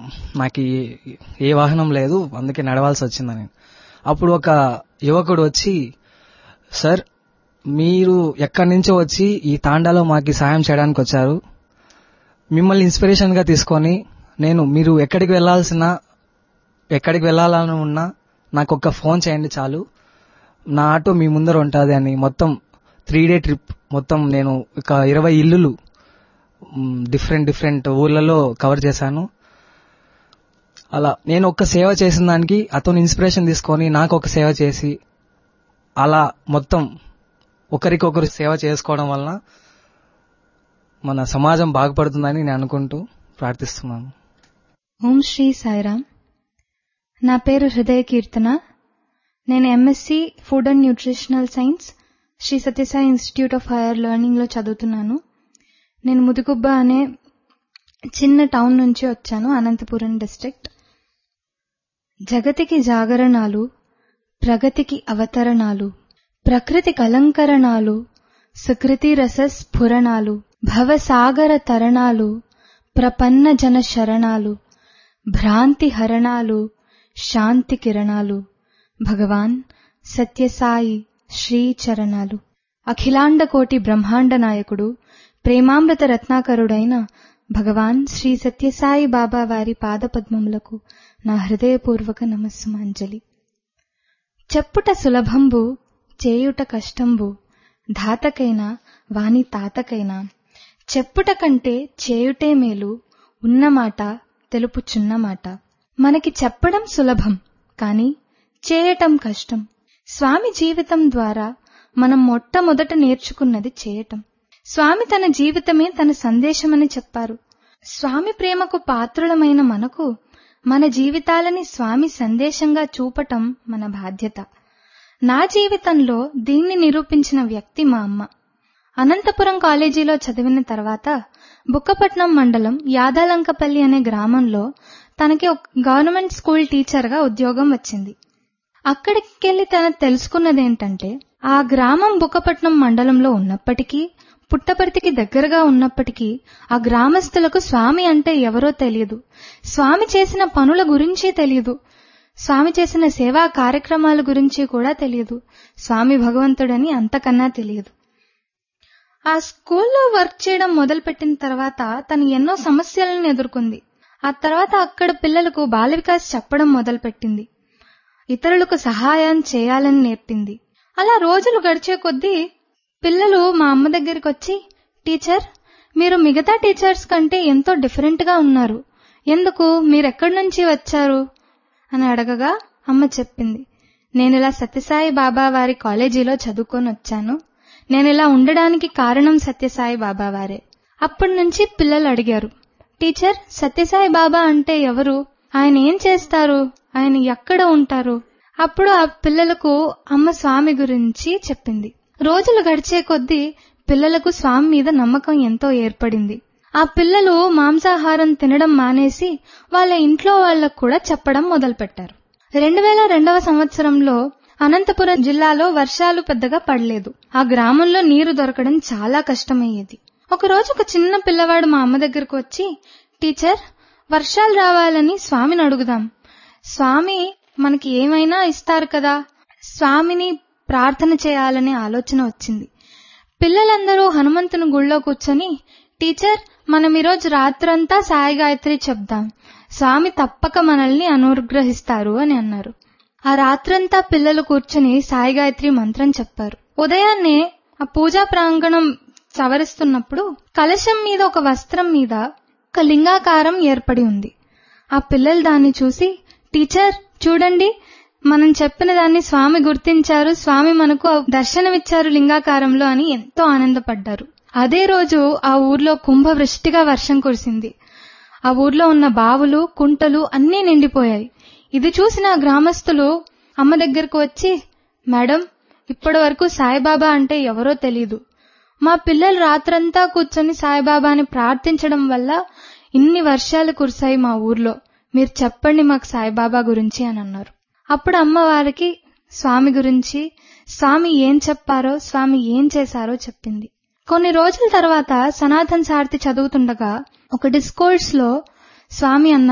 నాకు ఈ- ఏ వాహనం లేదు అందుకే నడవాల్సి వచ్చిందని అప్పుడు ఒక యువకుడు వచ్చి సార్ మీరు ఎక్కడి నుంచో వచ్చి ఈ తాండాలో మాకు సాయం చేయడానికి వచ్చారు మిమ్మల్ని ఇన్స్పిరేషన్ గా తీసుకొని నేను మీరు ఎక్కడికి వెళ్లాల్సిన ఎక్కడికి వెళ్ళాలని ఉన్నా నాకు ఒక ఫోన్ చేయండి చాలు నా ఆటో మీ ముందర ఉంటుంది అని మొత్తం త్రీ డే ట్రిప్ మొత్తం నేను ఒక ఇరవై ఇల్లులు డిఫరెంట్ డిఫరెంట్ ఊర్లలో కవర్ చేశాను అలా నేను ఒక సేవ చేసిన దానికి అతను ఇన్స్పిరేషన్ తీసుకొని నాకు ఒక సేవ చేసి అలా మొత్తం ఒకరికొకరు సేవ చేసుకోవడం వలన మన సమాజం బాగుపడుతుందని నేను అనుకుంటూ ప్రార్థిస్తున్నాను ఓం శ్రీ సాయిరామ్ నా పేరు హృదయ కీర్తన నేను MSc food and nutritional science Shri Sathya Sai institute of higher learning లో చదువుతున్నాను నేను ముదుగుబ్బ అనే చిన్న టౌన్ నుంచి వచ్చాను అనంతపురం డిస్ట్రిక్ట్ జగతికి జాగరణాలు ప్రగతికి అవతరణాలు ప్రకృతి కలంకరణాలు సుకృతి రస స్ఫురణాలు భవసాగర తరణాలు ప్రపన్న జన శరణాలు భ్రాంతి హరణాలు శాంతి కిరణాలు భగవాన్ సత్యసాయి శ్రీ చరణాలు అఖిలాండ కోటి బ్రహ్మాండ నాయకుడు ప్రేమామృత రత్నాకరుడైన భగవాన్ శ్రీ సత్యసాయి బాబా వారి పాదపద్మములకు నా హృదయపూర్వక నమస్సుమాంజలి చెప్పుట సులభంబు చేయుట కష్టంబు ధాతకైనా వాని తాతకైనా చెప్పుట కంటే చేయుటే మేలు ఉన్నమాట తెలుపుచున్నమాట మనకి చెప్పడం సులభం కాని చేయటం కష్టం స్వామి జీవితం ద్వారా మనం మొట్టమొదట నేర్చుకున్నది చేయటం స్వామి తన జీవితమే తన సందేశమని చెప్పారు స్వామి ప్రేమకు పాత్రులమైన మనకు మన జీవితాలని స్వామి సందేశంగా చూపటం మన బాధ్యత నా జీవితంలో దీన్ని నిరూపించిన వ్యక్తి మా అమ్మ అనంతపురం కాలేజీలో చదివిన తర్వాత బుక్కపట్నం మండలం యాదలంకపల్లి అనే గ్రామంలో తనకి ఒక గవర్నమెంట్ స్కూల్ టీచర్గా ఉద్యోగం వచ్చింది అక్కడికెళ్లి తన తెలుసుకున్నదేంటంటే ఆ గ్రామం బుక్కపట్నం మండలంలో ఉన్నప్పటికీ పుట్టపర్తికి దగ్గరగా ఉన్నప్పటికీ ఆ గ్రామస్తులకు స్వామి అంటే ఎవరో తెలియదు స్వామి చేసిన పనుల గురించి తెలియదు స్వామి చేసిన సేవా కార్యక్రమాల గురించి కూడా తెలియదు స్వామి భగవంతుడని అంతకన్నా తెలియదు ఆ స్కూల్లో వర్క్ చేయడం మొదలుపెట్టిన తర్వాత తను ఎన్నో సమస్యలను ఎదుర్కొంది ఆ తర్వాత అక్కడ పిల్లలకు బాల వికాస్ చెప్పడం మొదలుపెట్టింది ఇతరులకు సహాయం చేయాలని నేర్పింది అలా రోజులు గడిచే కొద్దీ పిల్లలు మా అమ్మ దగ్గరికి వచ్చి టీచర్ మీరు మిగతా టీచర్స్ కంటే ఎంతో డిఫరెంట్ గా ఉన్నారు ఎందుకు మీరెక్కడి నుంచి వచ్చారు అని అడగగా అమ్మ చెప్పింది నేను ఇలా సత్యసాయి బాబా వారి కాలేజీలో చదువుకొని వచ్చాను నేను ఇలా ఉండడానికి కారణం సత్యసాయి బాబా వారే అప్పటి నుంచి పిల్లలు అడిగారు టీచర్ సత్యసాయి బాబా అంటే ఎవరు ఆయన ఏం చేస్తారు ఆయన ఎక్కడ ఉంటారు అప్పుడు ఆ పిల్లలకు అమ్మ స్వామి గురించి చెప్పింది రోజులు గడిచే కొద్దీ పిల్లలకు స్వామి మీద నమ్మకం ఎంతో ఏర్పడింది ఆ పిల్లలు మాంసాహారం తినడం మానేసి వాళ్ళ ఇంట్లో వాళ్ళకు కూడా చెప్పడం మొదలుపెట్టారు రెండు వేల రెండవ సంవత్సరంలో అనంతపురం జిల్లాలో వర్షాలు పెద్దగా పడలేదు ఆ గ్రామంలో నీరు దొరకడం చాలా కష్టమయ్యేది ఒకరోజు ఒక చిన్న పిల్లవాడు మా అమ్మ దగ్గరకు వచ్చి టీచర్ వర్షాలు రావాలని స్వామిని అడుగుదాం స్వామి మనకి ఏమైనా ఇస్తారు కదా స్వామిని ప్రార్థన చేయాలనే ఆలోచన వచ్చింది పిల్లలందరూ హనుమంతుని గుళ్ళో కూర్చొని టీచర్ మనం ఈరోజు రాత్రంతా సాయి గాయత్రి చెప్దాం స్వామి తప్పక మనల్ని అనుగ్రహిస్తారు అని అన్నారు ఆ రాత్రంతా పిల్లలు కూర్చుని సాయి గాయత్రి మంత్రం చెప్పారు ఉదయాన్నే ఆ పూజా ప్రాంగణం సవరిస్తున్నప్పుడు కలశం మీద ఒక వస్త్రం మీద ఒక లింగాకారం ఏర్పడి ఉంది ఆ పిల్లలు దాన్ని చూసి టీచర్ చూడండి మనం చెప్పిన దాన్ని స్వామి గుర్తించారు స్వామి మనకు దర్శనమిచ్చారు లింగాకారంలో అని ఎంతో ఆనందపడ్డారు అదే రోజు ఆ ఊర్లో కుంభవృష్టిగా వర్షం కురిసింది ఆ ఊర్లో ఉన్న బావులు కుంటలు అన్నీ నిండిపోయాయి ఇది చూసిన గ్రామస్తులు అమ్మ దగ్గరకు వచ్చి మేడం ఇప్పటి వరకు సాయిబాబా అంటే ఎవరో తెలీదు మా పిల్లలు రాత్రంతా కూర్చొని సాయిబాబాని ప్రార్థించడం వల్ల ఇన్ని వర్షాలు కురిశాయి మా ఊర్లో మీరు చెప్పండి మాకు సాయిబాబా గురించి అని అన్నారు అప్పుడు అమ్మ వారికి స్వామి గురించి స్వామి ఏం చెప్పారో స్వామి ఏం చేశారో చెప్పింది కొన్ని రోజుల తర్వాత సనాతన్ సారథి చదువుతుండగా ఒక డిస్కోర్స్ లో స్వామి అన్నారు